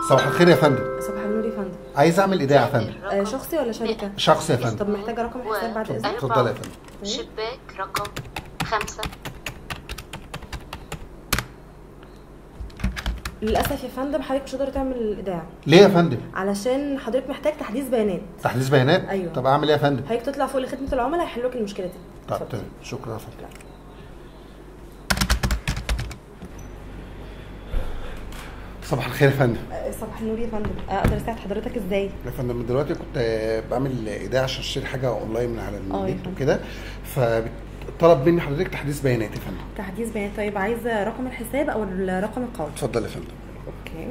صباح الخير يا فندم صباح النور يا فندم عايز اعمل ايداع يا فندم آه شخصي ولا شركه شخص يا فندم طب محتاجه رقم حساب بعد اذنك اتفضل يا فندم شباك رقم خمسة للاسف يا فندم حضرتك مش هتقدر تعمل الايداع ليه يا فندم علشان حضرتك محتاج تحديث بيانات تحديث بيانات أيوة. طب اعمل ايه يا فندم حضرتك تطلع فوق لخدمه العملاء هيحلوا لك المشكله دي طب اتفضل. تمام شكرا يا فندم صباح الخير يا فندم آه، صباح النور يا فندم آه، اقدر اساعد حضرتك ازاي يا فندم من دلوقتي كنت آه، بعمل ايداع عشان اشتري حاجه اونلاين من على يا النت فندم. وكده فطلب مني حضرتك تحديث بيانات يا فندم تحديث بيانات طيب عايزه رقم الحساب او الرقم القومي اتفضل يا فندم اوكي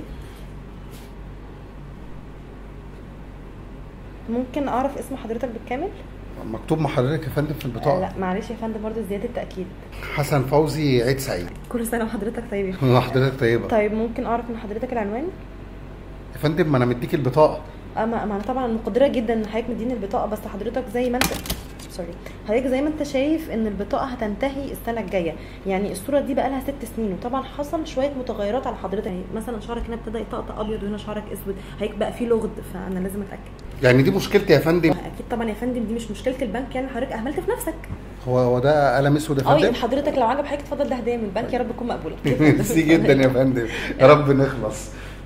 ممكن اعرف اسم حضرتك بالكامل مكتوب مع حضرتك يا فندم في آه البطاقه لا معلش يا فندم برضه زياده تاكيد حسن فوزي عيد سعيد كل سنه وحضرتك طيب يا فندم. حضرتك طيبه طيب ممكن اعرف من حضرتك العنوان يا فندم ما انا مديك البطاقه اما ما انا طبعا مقدره جدا ان حضرتك مديني البطاقه بس حضرتك زي ما انت سوري حضرتك زي ما انت شايف ان البطاقه هتنتهي السنه الجايه يعني الصوره دي بقى لها ست سنين وطبعا حصل شويه متغيرات على حضرتك يعني مثلا شعرك هنا ابتدى يطقطق ابيض وهنا شعرك اسود هيك بقى فيه لغد فانا لازم اتاكد يعني دي مشكلتي يا فندم اكيد طبعا يا فندم دي مش مشكله البنك يعني حضرتك اهملت في نفسك هو هو ده قلم اسود يا اه فندم يبقى حضرتك لو عجب حضرتك اتفضل ده هديه من البنك يا رب تكون مقبوله ميرسي جدا يا فندم يا رب نخلص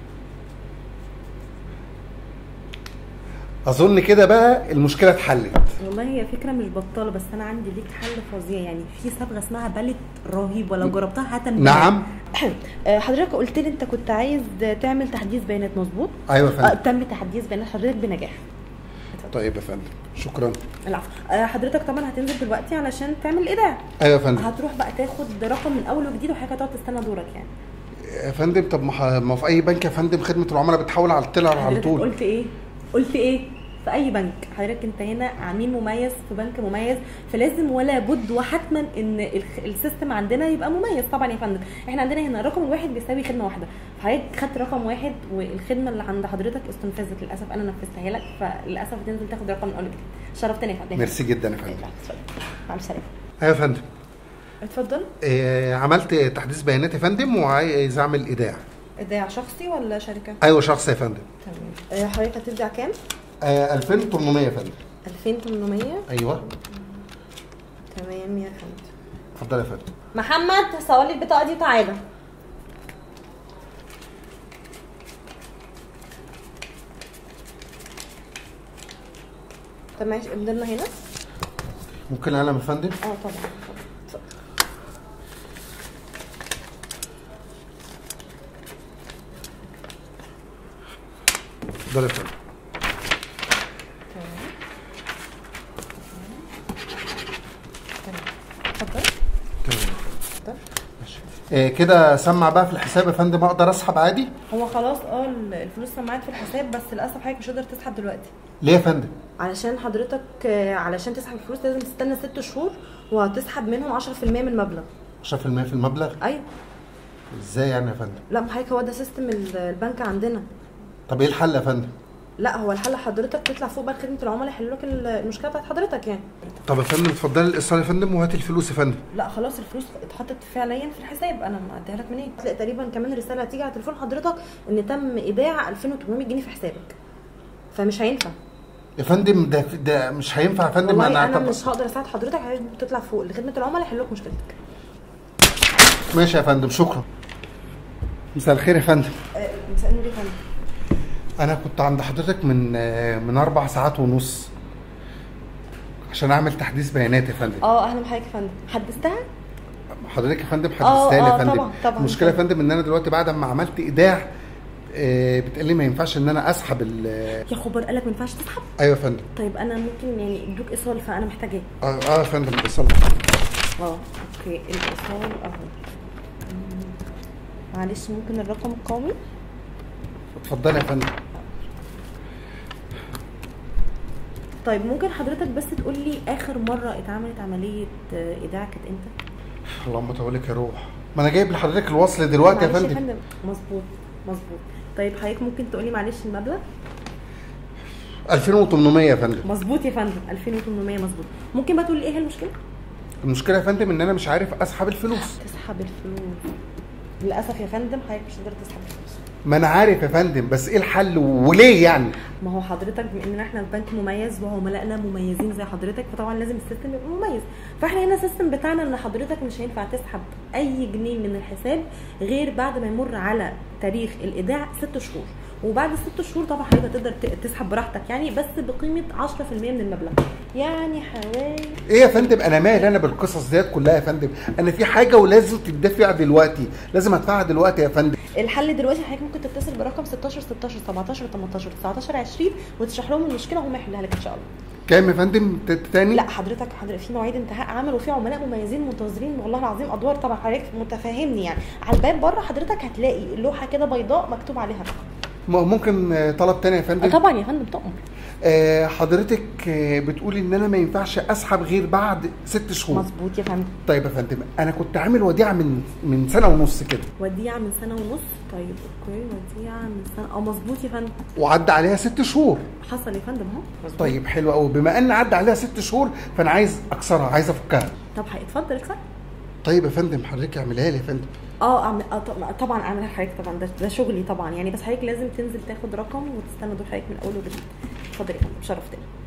اظن كده بقى المشكله اتحلت والله هي فكره مش بطاله بس انا عندي ليك حل فظيع يعني في صبغه اسمها باليت رهيب ولو جربتها هتنبهر نعم آه، حضرتك قلت لي انت كنت عايز تعمل تحديث بيانات مظبوط ايوه يا آه، فندم تم تحديث بيانات حضرتك بنجاح طيب يا فندم شكرا العفو آه، حضرتك طبعا هتنزل دلوقتي علشان تعمل الايداع ايوه يا فندم هتروح بقى تاخد رقم من اول وجديد وحضرتك هتقعد تستنى دورك يعني يا فندم طب ما ح- ما هو في اي بنك يا فندم خدمه العملاء بتحول على التيلر على حضرتك طول قلت ايه قلت ايه في اي بنك حضرتك انت هنا عميل مميز في بنك مميز فلازم ولا بد وحتما ان الخ- السيستم عندنا يبقى مميز طبعا يا فندم احنا عندنا هنا رقم الواحد بيساوي خدمه واحده فحضرتك خدت رقم واحد والخدمه اللي عند حضرتك استنفذت للاسف انا نفذتها لك فللاسف هتنزل تاخد رقم من اول وجديد شرفتني يا فندم ميرسي جدا يا فندم اتفضل. مع السلامه ايوه يا فندم اتفضل آه عملت تحديث بيانات يا فندم وعايز اعمل ايداع ايداع شخصي ولا شركه ايوه شخص يا فندم تمام آه، حضرتك هترجع كام آه 2800 يا فندم 2800 ايوه تمام يا فندم اتفضل يا فندم محمد صور لي البطاقه دي وتعالى طب ماشي امضي هنا ممكن قلم يا فندم اه طبعا اتفضل. اتفضل. اتفضل يا فندم اتفضل تمام اتفضل ماشي. آه كده سمع بقى في الحساب يا فندم اقدر اسحب عادي هو خلاص اه الفلوس معاك في الحساب بس للاسف حضرتك مش هتقدر تسحب دلوقتي ليه يا فندم علشان حضرتك آه، علشان تسحب الفلوس لازم تستنى ست شهور وهتسحب منهم 10% من المبلغ 10% في المبلغ ايوه ازاي يعني يا فندم لا ما حضرتك هو ده سيستم ال- البنك عندنا طب ايه الحل يا فندم لا هو الحل حضرتك تطلع فوق بقى خدمه العملاء يحلوا لك ال- المشكله بتاعت حضرتك يعني طب يا فندم اتفضلي الايصال يا فندم وهاتي الفلوس يا فندم لا خلاص الفلوس اتحطت فعليا في الحساب انا مديها لك منين هتلاقي تقريبا كمان رساله هتيجي على تليفون حضرتك ان تم ايداع 2800 جنيه في حسابك فمش هينفع يا فندم ده ده مش هينفع يا فندم والله انا طب- مش هقدر اساعد حضرتك حضرتك تطلع فوق لخدمه العملاء يحلوا لك مشكلتك ماشي يا فندم شكرا مساء الخير يا فندم آه، مساء النور يا فندم انا كنت عند حضرتك من آه، من اربع ساعات ونص عشان اعمل تحديث بيانات يا فندم اه اهلا بحضرتك يا فندم حدثتها حضرتك يا فندم آه، حدثتها لي يا آه، فندم طبعا، طبعا. المشكله يا فندم ان انا دلوقتي بعد ما عملت ايداع آه، بتقول لي ما ينفعش ان انا اسحب ال يا خبر قالك ما ينفعش تسحب ايوه يا فندم طيب انا ممكن يعني ادوك ايصال فانا محتاجاه اه اه يا فندم اتصل اه اوكي الايصال اهو مم. معلش ممكن الرقم القومي اتفضلي يا فندم طيب ممكن حضرتك بس تقول لي اخر مره اتعملت عمليه آه، ايداع كانت امتى اللهم تولك يا روح ما انا جايب لحضرتك الوصل دلوقتي يا معلش فندم مظبوط مظبوط طيب حضرتك ممكن تقولي معلش المبلغ 2800 يا فندم مظبوط يا فندم 2800 مظبوط ممكن بقى تقول لي ايه هي المشكله المشكله يا فندم ان انا مش عارف اسحب الفلوس تسحب الفلوس للاسف يا فندم حضرتك مش هتقدر تسحب الفلوس ما انا عارف يا فندم بس ايه الحل وليه يعني ما هو حضرتك بما ان احنا في بنك مميز وعملائنا مميزين زي حضرتك فطبعا لازم السيستم يبقى مميز فاحنا هنا السيستم بتاعنا ان حضرتك مش هينفع تسحب اي جنيه من الحساب غير بعد ما يمر على تاريخ الايداع ست شهور وبعد الست شهور طبعا حضرتك تقدر ت- تسحب براحتك يعني بس بقيمه 10% من المبلغ يعني حوالي ايه يا فندم انا مالي انا بالقصص ديت كلها يا فندم انا في حاجه ولازم تدفع دلوقتي لازم ادفعها دلوقتي يا فندم الحل دلوقتي حضرتك ممكن تتصل برقم 16 16 17 18 19 20 وتشرح لهم المشكله وهم يحلها لك ان شاء الله كام يا فندم ت- تاني لا حضرتك حضرتك في مواعيد انتهاء عمل وفي عملاء مميزين منتظرين والله العظيم ادوار طبعا حضرتك متفاهمني يعني على الباب بره حضرتك هتلاقي لوحه كده بيضاء مكتوب عليها الرقم م- ممكن آه، طلب تاني يا آه فندم طبعا يا فندم تؤمر آه، حضرتك آه، بتقولي ان انا ما ينفعش اسحب غير بعد ست شهور مظبوط يا فندم طيب يا فندم انا كنت عامل وديعه من من سنه ونص كده وديعه من سنه ونص طيب اوكي وديعه من سنه اه مظبوط يا فندم وعدى عليها ست شهور حصل يا فندم اهو مظبوط. طيب حلو قوي بما ان عدى عليها ست شهور فانا عايز اكسرها عايز افكها طب اتفضل اكسر طيب يا فندم حضرتك اعملها لي يا فندم اه أعمل... آه طب- طبعا اعملها لحضرتك طبعا ده, ده شغلي طبعا يعني بس حضرتك لازم تنزل تاخد رقم وتستنى دور حضرتك من اول وجديد اتفضل يا فندم شرفتني